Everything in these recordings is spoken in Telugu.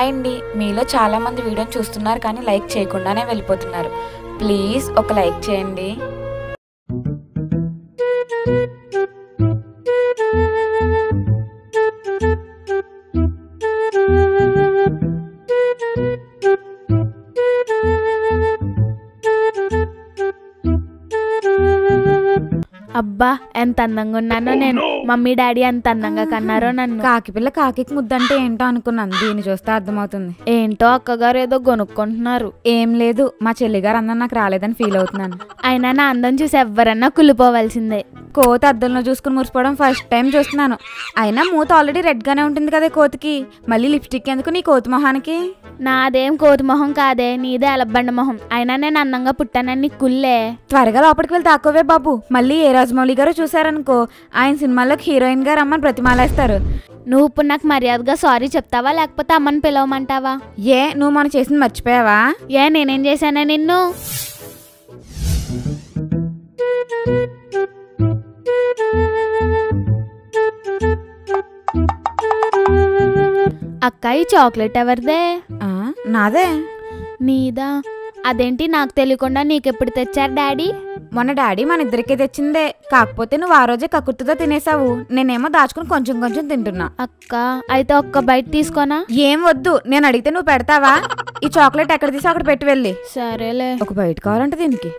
హాయ్ అండి మీలో చాలా మంది వీడియోని చూస్తున్నారు కానీ లైక్ చేయకుండానే వెళ్ళిపోతున్నారు ప్లీజ్ ఒక లైక్ చేయండి అబ్బా ఎంత అందంగా ఉన్నానో నేను మమ్మీ డాడీ ఎంత అందంగా కన్నారో నన్ను కాకి పిల్ల కాకి ముద్దంటే ఏంటో అనుకున్నాను దీన్ని చూస్తే అర్థమవుతుంది ఏంటో అక్కగారు ఏదో కొనుక్కుంటున్నారు ఏం లేదు మా చెల్లిగారు అందం నాకు రాలేదని ఫీల్ అవుతున్నాను అయినా నా అందం చూసి ఎవ్వరన్నా కుళ్ళిపోవాల్సిందే కోతి అద్దంలో చూసుకుని మురిసిపోవడం ఫస్ట్ టైం చూస్తున్నాను అయినా మూత ఆల్రెడీ రెడ్ గానే ఉంటుంది కదా కోతికి మళ్ళీ లిప్స్టిక్ ఎందుకు నీ కోతి మొహానికి నాదేం కోతి మొహం కాదే నీదే అలబ్బండ మొహం అయినా నేను అందంగా పుట్టానని నీకు కుళ్ళే త్వరగా లోపలికి వెళ్తే తక్కువే బాబు మళ్ళీ ఏ రాజమౌళి గారు చూసారనుకో ఆయన సినిమాలోకి హీరోయిన్ గారు అమ్మని ప్రతిమాలేస్తారు నువ్వు ఇప్పుడు నాకు మర్యాదగా సారీ చెప్తావా లేకపోతే అమ్మని పిలవమంటావా ఏ నువ్వు మనం చేసింది మర్చిపోయావా ఏ నేనేం చేశానా నిన్ను అక్క ఈ చాక్లెట్ ఎవరిదే ఆ, నాదే నీదా అదేంటి నాకు తెలియకుండా నీకెప్పుడు తెచ్చారు డాడీ మొన్న డాడీ మన ఇద్దరికే తెచ్చిందే కాకపోతే నువ్వు ఆ రోజే కకుర్తితో తినేసావు నేనేమో దాచుకుని కొంచెం కొంచెం తింటున్నా అక్క అయితే ఒక్క బయట తీసుకోనా ఏం వద్దు నేను అడిగితే నువ్వు పెడతావా ఈ చాక్లెట్ ఎక్కడ తీసి అక్కడ పెట్టి వెళ్ళి సరేలే ఒక బయట కావాలంటే దీనికి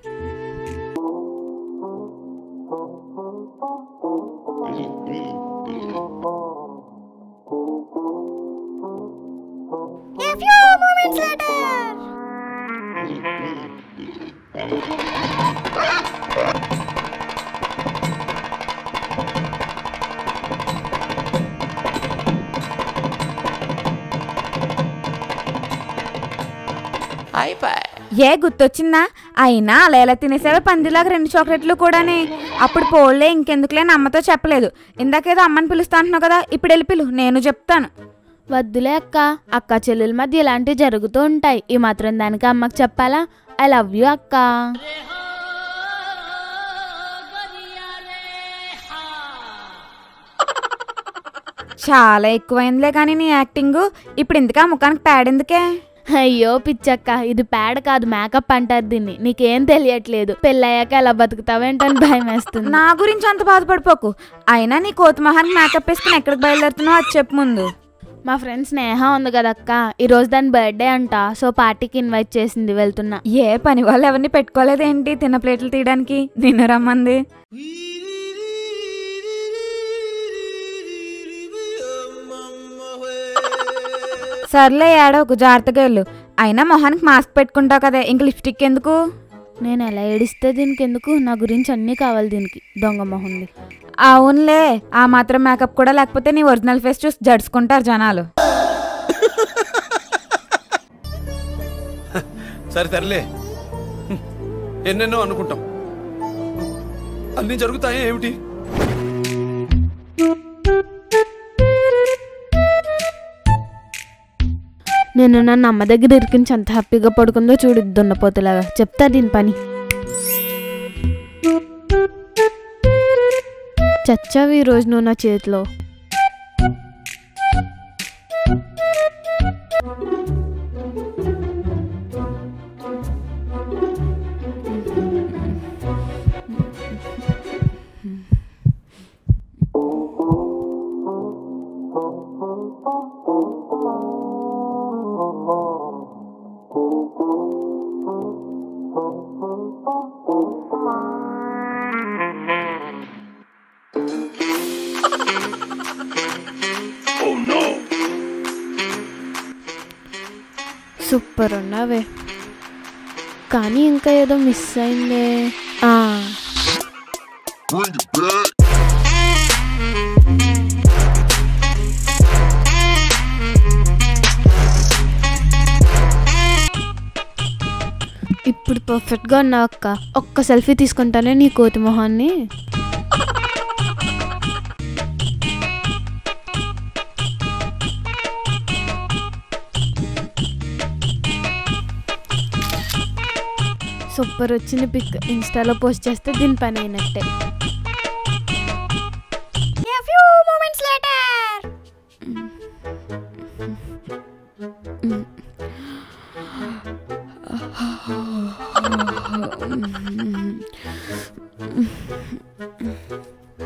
ఏ గుర్తొచ్చిందా అయినా అలా ఎలా తినేసావే పందిలాగా రెండు చాక్లెట్లు కూడానే అప్పుడు పోలే ఇంకెందుకులే అని అమ్మతో చెప్పలేదు ఇందాకేదో అమ్మని పిలుస్తా అంటున్నావు కదా ఇప్పుడు వెళ్ళి పిలు నేను చెప్తాను వద్దులే అక్క అక్క చెల్లెల మధ్య ఇలాంటివి జరుగుతూ ఉంటాయి ఈ మాత్రం దానికి అమ్మకి చెప్పాలా ఐ లవ్ యూ అక్క చాలా ఎక్కువైందిలే కానీ నీ యాక్టింగ్ ఇప్పుడు ఇందుకా ముఖానికి ప్యాడ్ ఎందుకే అయ్యో పిచ్చక్క ఇది ప్యాడ్ కాదు మేకప్ అంటారు దీన్ని నీకేం తెలియట్లేదు పెళ్ళయ్యాక ఎలా బతుకుతావేంటని భయం వేస్తుంది నా గురించి అంత బాధపడిపోకు అయినా నీ కోతి మొహానికి మేకప్ వేసుకుని ఎక్కడికి బయలుదేరుతున్నావు అది చెప్పు ముందు మా ఫ్రెండ్ స్నేహ ఉంది కదక్క ఈ రోజు దాని బర్త్డే అంట సో పార్టీకి ఇన్వైట్ చేసింది వెళ్తున్నా ఏ పని వాళ్ళు ఎవరిని పెట్టుకోలేదేంటి తిన్న ప్లేట్లు తీయడానికి నిన్ను రమ్మంది సర్లే ఏడవకు జాగ్రత్తగా వెళ్ళు అయినా మొహానికి మాస్క్ పెట్టుకుంటావు కదా ఇంక లిప్స్టిక్ ఎందుకు నేను ఎలా ఏడిస్తే దీనికి ఎందుకు నా గురించి అన్నీ కావాలి దీనికి దొంగ మొహంది అవునులే ఆ మాత్రం మేకప్ కూడా లేకపోతే నీ ఒరిజినల్ ఫేస్ చూసి జడుచుకుంటారు జనాలు సరే తరలే ఎన్నెన్నో అనుకుంటాం అన్నీ జరుగుతాయి ఏమిటి నేను నన్ను అమ్మ దగ్గర ఇరికించి అంత హ్యాపీగా పడుకుందో చూడు దున్నపోతులాగా చెప్తా దీని పని చచ్చావు ఈ రోజు నువ్వు నా చేతిలో సూపర్ ఉన్నావే కానీ ఇంకా ఏదో మిస్ అయిందే ఆ, Bring it back. ఇప్పుడు పర్ఫెక్ట్గా ఉన్నావు అక్క ఒక్క సెల్ఫీ తీసుకుంటానే నీ కోతి మొహాన్ని సూపర్ వచ్చింది పిక్ ఇన్స్టాలో పోస్ట్ చేస్తే దీని పని అయినట్టే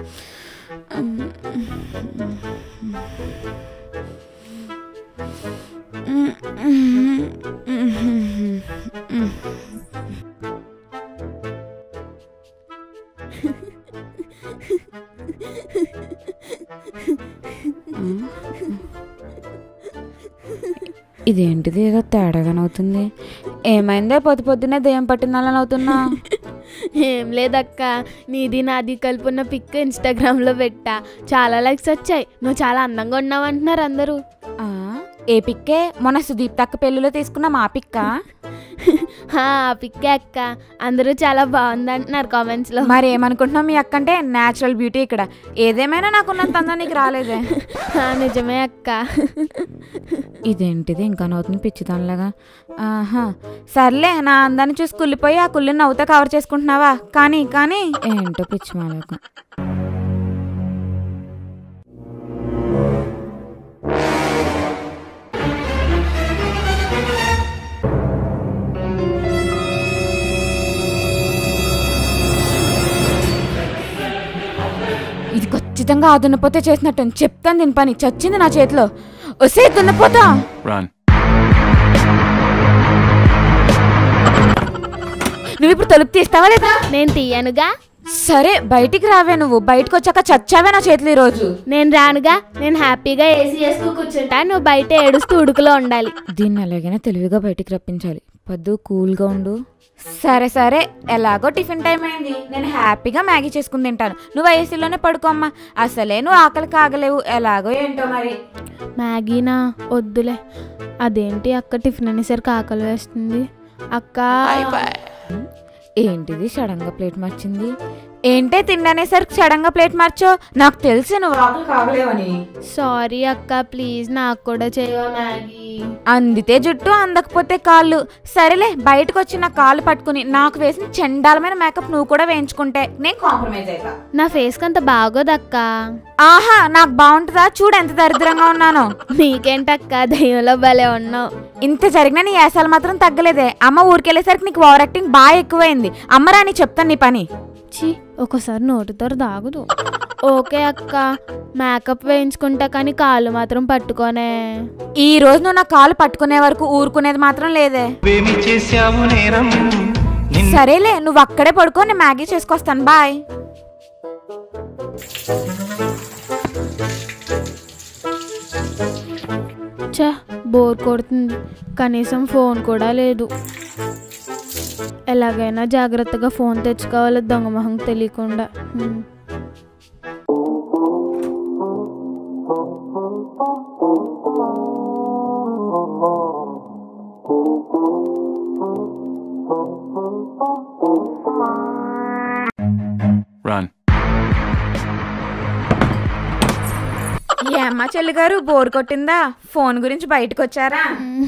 ఇదేంటిది ఏదో తేడాగానవుతుంది ఏమైందే పొద్దు పొద్దున్నే దెయ్యం పట్టిందాలని అవుతున్నా ఏం లేదక్క నీది నాది కలుపున్న పిక్ ఇన్స్టాగ్రామ్లో పెట్టా చాలా లైక్స్ వచ్చాయి నువ్వు చాలా అందంగా ఉన్నావు అంటున్నారు అందరూ ఆ, ఏ పిక్కే మొన్న సుదీప్ తక్క పెళ్ళిలో తీసుకున్న మా పిక్క హా, ఆ పిక్కే అక్క అందరూ చాలా బాగుంది అంటున్నారు కామెంట్స్లో మరి ఏమనుకుంటున్నావు మీ అక్క అంటే న్యాచురల్ బ్యూటీ ఇక్కడ ఏదేమైనా నాకున్నంత అందం నీకు రాలేదే నిజమే అక్క ఇదేంటిది ఇంకా నవ్వుతుంది పిచ్చిదానిలాగా ఆహా సర్లే నా అందాన్ని చూసి కుళ్ళిపోయి ఆ కుళ్ళిని నవ్వుతా కవర్ చేసుకుంటున్నావా కానీ కానీ ఏంటో పిచ్చి మాలకు ఇది ఖచ్చితంగా ఆ దున్నపోతే చేసినట్టు చెప్తాను దీని పని చచ్చింది నా చేతిలో వసే దున్నపోతా Run. నువ్వు ఇప్పుడు తలుపు తీస్తావా లేదా నేను తీయనుగా సరే బయటికి రావే నువ్వు బయటకు వచ్చాక చచ్చావే నా చేతులు ఈరోజు నేను రానుగా నేను హ్యాపీగా ఏసీ వేస్తూ కూర్చుంటా నువ్వు బయట ఏడుస్తూ ఉడుకులో ఉండాలి దీన్ని ఎలాగైనా తెలివిగా బయటికి రప్పించాలి పద్దు కూల్గా ఉండు సరే సరే ఎలాగో టిఫిన్ టైం అయింది నేను హ్యాపీగా మ్యాగీ చేసుకుని తింటాను నువ్వు ఏసీలోనే పడుకోమ్మా అసలే నువ్వు ఆకలి కాగలేవు ఎలాగో ఏంటో మరి మ్యాగీనా వద్దులే అదేంటి అక్క టిఫిన్ అనేసరికి ఆకలి వేస్తుంది అక్క ఏంటిది సడన్గా ప్లేట్ మార్చింది ఏంటే తిండనేసరికి సడన్గా ప్లేట్ మార్చో నాకు తెలుసు నువ్వు ఆకలి కాగలేవని సారీ అక్క ప్లీజ్ నాకు కూడా చేయవా మ్యాగీ అందితే జుట్టు అందకపోతే కాళ్ళు సరేలే బయటకు వచ్చి నా కాళ్ళు పట్టుకుని నాకు వేసిన చండాలమైన మేకప్ నువ్వు కూడా వేయించుకుంటే నేను కాంప్రమైజ్ అవుతా నా ఫేస్కి అంత బాగోదక్క ఆహా నాకు బాగుంటుందా చూడు ఎంత దరిద్రంగా ఉన్నానో నీకేంటక్క దయ్యంలో భలే ఉన్నావు ఇంత జరిగినా నీ యాసాలు మాత్రం తగ్గలేదే అమ్మ ఊరికెళ్ళేసరికి నీకు ఓవర్ యాక్టింగ్ బాగా ఎక్కువైంది అమ్మరా అని చెప్తాను నీ పని ఛీ ఒకసారి నోటితో దాగదు ఓకే అక్క మేకప్ వేయించుకుంటా కానీ కాళ్ళు మాత్రం పట్టుకోనే ఈ రోజు నువ్వు నా కాలు పట్టుకునే వరకు ఊరుకునేది మాత్రం లేదే ఏమి చేశావు నేరం నిన్ను సరేలే నువ్వు అక్కడే పడుకో నేను మ్యాగీ చేసుకొస్తాను బాయ్ ఛ బోర్ కొడుతుంది కనీసం ఫోన్ కూడా లేదు ఎలాగైనా జాగ్రత్తగా ఫోన్ తెచ్చుకోవాలి దొంగ మొహం తెలియకుండా హ్మ్. Run. ఏ అమ్మ చెల్లి గారు బోర్ కొట్టిందా ఫోన్ గురించి బయటకు వచ్చారా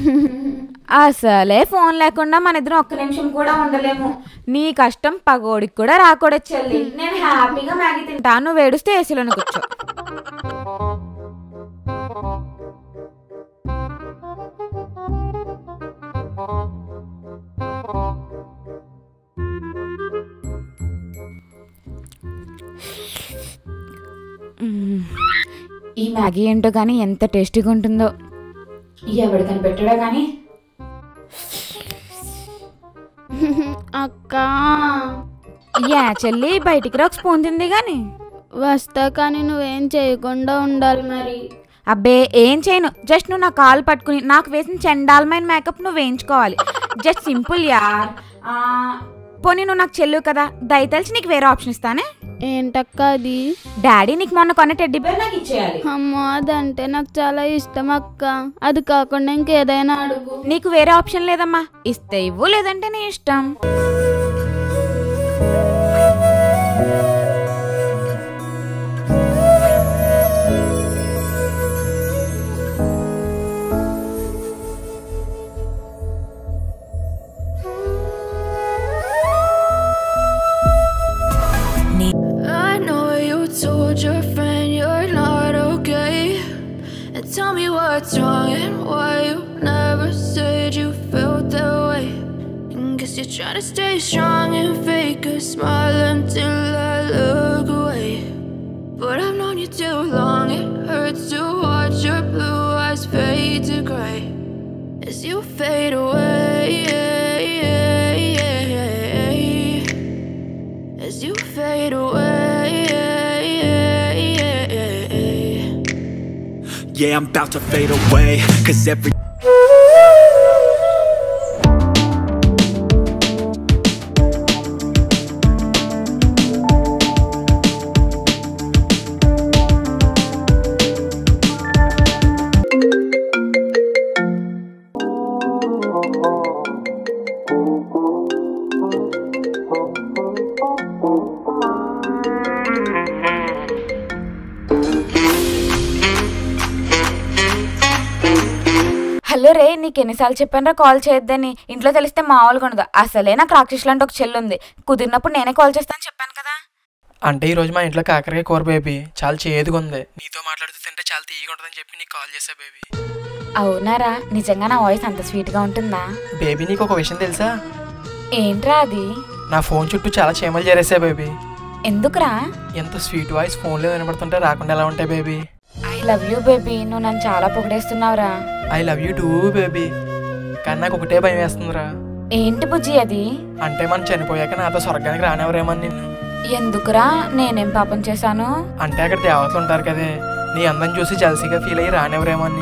అసలే ఫోన్ లేకుండా మన ఇద్దరం ఒక్క నిమిషం కూడా ఉండలేము నీ కష్టం పగోడికి కూడా రాకూడదు చెల్లి నేను హ్యాపీగా మ్యాగీ తింటా నువ్వు ఏడుస్తే ఏసీలోనే కూర్చో మ్మ్. ఈ మ్యాగీ ఏంటో కానీ ఎంత టేస్టీగా ఉంటుందో ఎవడు కనిపెట్టాడో కానీ అక్క యా చెల్లి బయటికి రా ఒక స్పూన్ తింది కానీ వస్తా కానీ నువ్వేం చేయకుండా ఉండాలి మరి అబ్బే ఏం చేయను జస్ట్ నువ్వు నా కాలు పట్టుకుని నాకు వేసిన చండాలమైన మేకప్ నువ్వు వేయించుకోవాలి జస్ట్ సింపుల్ యార్ ఆ, పోనీ నువ్వు నాకు చెల్లు కదా దయతలిచి నీకు వేరే ఆప్షన్ ఇస్తానే ఏంటక్క అది డాడీ నీకు మొన్న కొన్న టెడ్డీ బేర్ నాకు ఇచ్చేయాలి అమ్మో అదంటే నాకు చాలా ఇష్టం అక్క అది కాకుండా ఇంకేదైనా అడుగు నీకు వేరే ఆప్షన్ లేదమ్మా ఇస్తే ఇవ్వు లేదంటే నీ ఇష్టం I know you told your friend you're not okay. And tell me what's wrong and why you never said you felt that way. And guess you're trying to stay strong and fake a smile until I look away. as you fade away. As you fade away. Yeah, I'm about to fade away. Cause every hello రే నీకు ఎన్నిసార్లు చెప్పానురా కాల్ చేయొద్దని ఇంట్లో తెలిస్తే మామూలుగా ఉండదు అసలే నాకు రాక్షస్ లాంటి ఒక చెల్లి ఉంది కుదిరినప్పుడు నేనే కాల్ చేస్తాను చెప్పాను కదా అంటే ఈ రోజు మా ఇంట్లో కాకరకాయ కూర బేబీ చాలా చేదుగా ఉంది నీతో మాట్లాడుతూ తింటే చాలా తీయగా ఉంటుందని చెప్పి నీకు కాల్ చేసా బేబీ అవునారా నిజంగా నా వాయిస్ అంత స్వీట్గా ఉంటుందా బేబీ నీకు ఒక విషయం తెలుసా ఏంట్రా అది నా ఫోన్ చుట్టూ చాలా చీమలు చేరేసా బేబీ ఎందుకురా ఎంత స్వీట్ వాయిస్ ఫోన్లో వినపడుతుంటే రాకుండా ఎలా ఉంటాయి baby I love you baby నువ్వు నన్ను చాలా పొగిడేస్తున్నావురా I love you too baby కానీ నాకు ఒకటే భయం వేస్తుందిరా ఏంటి బుజ్జి అది అంటే మనం చనిపోయాక నాతో స్వర్గానికి రానివ్వరేమని నిన్ను ఎందుకురా నేనేం పాపం చేశాను అంటే అక్కడ దేవతలు ఉంటారు కదే నీ అందం చూసి జలసీగా ఫీల్ అయ్యి రానివ్వరేమని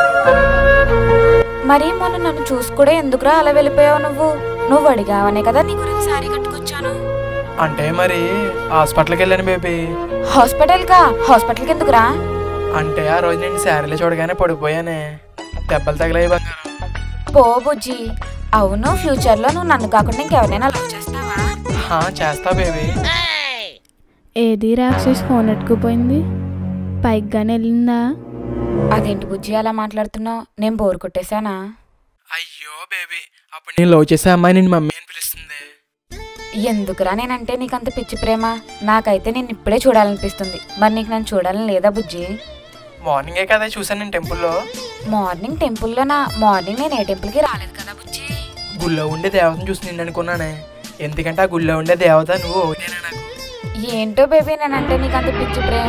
మరి మొన్న నన్ను చూసి కూడా ఎందుకురా అలా వెళ్ళిపోయావు నువ్వు నువ్వు అడిగావనే కదా నీ గురించి సారీ కట్టుకొచ్చాను అంటే మరి హాస్పిటల్కి వెళ్ళాను బేబీ హాస్పిటల్ కా హాస్పిటల్కి ఎందుకురా అంటే ఆ రోజు నేను శారీలో చూడగానే పడిపోయానే దెబ్బలు తగిలాయి బంగారం పో బుజ్జి అవును ఫ్యూచర్ లో నువ్వు నన్ను కాకుండా ఇంకెవరైనా లవ్ చేస్తావా హా, చేస్తా బేబీ ఏది రాక్షస్ ఫోన్ ఎట్టుకుపోయింది పైకి కానీ వెళ్ళిందా అదేంటి బుజ్జి అలా మాట్లాడుతున్నావు నేను బోర్ కొట్టేశానా అయ్యో బేబీ అప్పుడు నేను లవ్ చేసే అమ్మాయి నేను మమ్మీ అని పిలుస్తుంది ఎందుకురా నేనంటే నీకు అంత పిచ్చి ప్రేమ నాకైతే నేను ఇప్పుడే చూడాలనిపిస్తుంది మరి నీకు నన్ను చూడాలని లేదా బుజ్జి మార్నింగే కదా చూసాను నేను టెంపుల్లో మార్నింగ్ టెంపుల్లోనా మార్నింగ్ నేను ఏ టెంపుల్కి రాలేదు కదా బుజ్జి గుళ్ళో ఉండే దేవతను చూసి నిన్ను అనుకున్నానే ఎందుకంటే ఆ గుళ్ళో ఉండే దేవత నువ్వు ఒకటేనా నాకు ఏంటో బేబీ నేనంటే నీకు అంత పిచ్చి ప్రేమ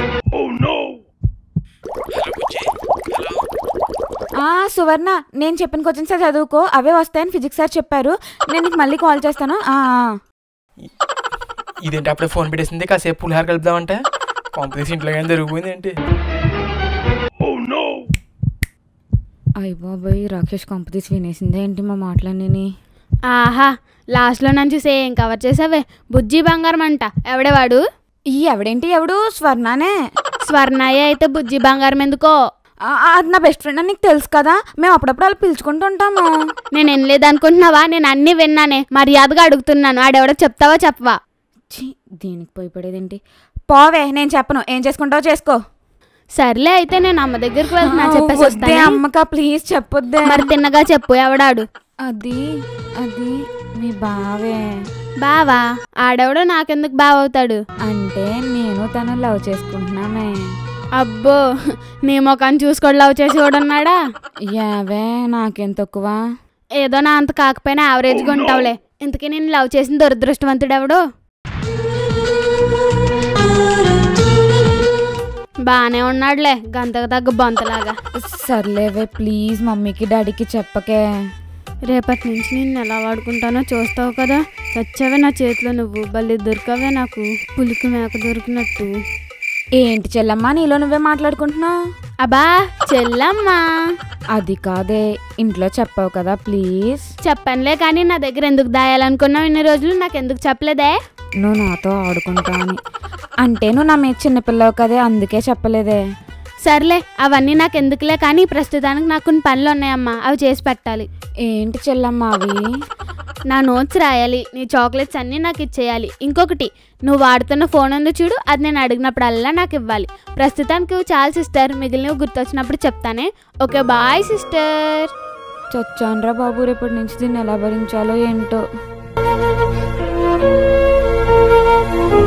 హలో బుజ్జి హలో ఆ సువర్ణ నేను చెప్పిన క్వశ్చన్స్ చదువుకో అవే వస్తాయని ఫిజిక్స్ సార్ చెప్పారు నేను నీకు మళ్ళీ కాల్ చేస్తాను ఆ, ఆ. ఇదేంటి అప్పుడే ఫోన్ పెట్టేసింది కాసేపు పులిహార కలుపుదామంటే కాంపిటీషన్ ఇంట్లో కానీ జరిగిపోయింది ఏంటి అయ్య బాబాయ్ రాకేష్ కంపెనీస్ వినేసిందే ఏంటి మా మాటలన్నీ ఆహా లాస్ట్లో నుంచి సేమ్ కవర్ చేసావే బుజ్జి బంగారం అంట ఎవడేవాడు ఈ ఎవడేంటి ఎవడు స్వర్ణనే స్వర్ణయ్య అయితే బుజ్జి బంగారం ఎందుకో ఆ, ఆ, అది నా బెస్ట్ ఫ్రెండ్ అని నీకు తెలుసు కదా మేము అప్పుడప్పుడు అలా పిలుచుకుంటూ ఉంటాము నేను వినలేదు అనుకుంటున్నావా నేను అన్నీ విన్నానే మర్యాదగా అడుగుతున్నాను ఆడెవడో చెప్తావా చెప్పవా ఛీ, దీనికి పోయి పడేదేంటి పోవే నేను చెప్పను ఏం చేసుకుంటావో చేసుకో సర్లే అయితే నేను అమ్మ దగ్గరికి వెళ్తున్నా చెప్పేసి వద్దే వస్తానే. అమ్మక ప్లీజ్ చెప్పొద్దే మరి తిన్నగా చెప్పు ఎవడాడు అది అది మీ బావే బావా ఆడెవడో నాకెందుకు బావవుతాడు అంటే నేను తను లవ్ చేసుకుంటున్నామే అబ్బో నీ ముఖాన్ని చూసుకోడు లవ్ చేసి కూడా ఉన్నాడా యావే నాకేం తక్కువ ఏదో నా అంత కాకపోయినా యావరేజ్గా ఉంటావులే ఇంతకీ నేను లవ్ చేసిన దురదృష్టవంతుడు ఎవడు బాగానే ఉన్నాడులే గంతకు తగ్గ బొంతలాగా సర్లేవే ప్లీజ్ మమ్మీకి డాడీకి చెప్పకే రేపటి నుంచి నేను ఎలా వాడుకుంటానో చూస్తావు కదా చచ్చావే నా చేతిలో నువ్వు బల్లి దొరకవే నాకు పులికి మేక దొరికినట్టు ఏంటి చెల్లమ్మా నీలో నువ్వే మాట్లాడుకుంటున్నావు అబ్బా చెల్లమ్మా అది కాదే ఇంట్లో చెప్పావు కదా ప్లీజ్ చెప్పనులే కానీ నా దగ్గర ఎందుకు దాయాలనుకున్నావు ఇన్ని రోజులు నాకు ఎందుకు చెప్పలేదే నువ్వు నాతో ఆడుకుంటా అని అంటే నువ్వు నా మీద చిన్నపిల్లవు కదే అందుకే చెప్పలేదే సర్లే అవన్నీ నాకు ఎందుకులే కానీ ప్రస్తుతానికి నాకు కొన్ని పనులు ఉన్నాయమ్మా అవి చేసి పెట్టాలి ఏంటి చెల్లమ్మ అవి నా నోట్స్ రాయాలి నీ చాక్లెట్స్ అన్నీ నాకు ఇచ్చేయాలి ఇంకొకటి నువ్వు వాడుతున్న ఫోన్ ఉంది చూడు అది నేను అడిగినప్పుడల్లా నాకు ఇవ్వాలి ప్రస్తుతానికి ఇవి చాలు సిస్టర్ మిగిలినవి గుర్తొచ్చినప్పుడు చెప్తానే ఓకే బాయ్ సిస్టర్ చచ్చాన్రా బాబు రేపటి నుంచి దీన్ని ఎలా భరించాలో ఏంటో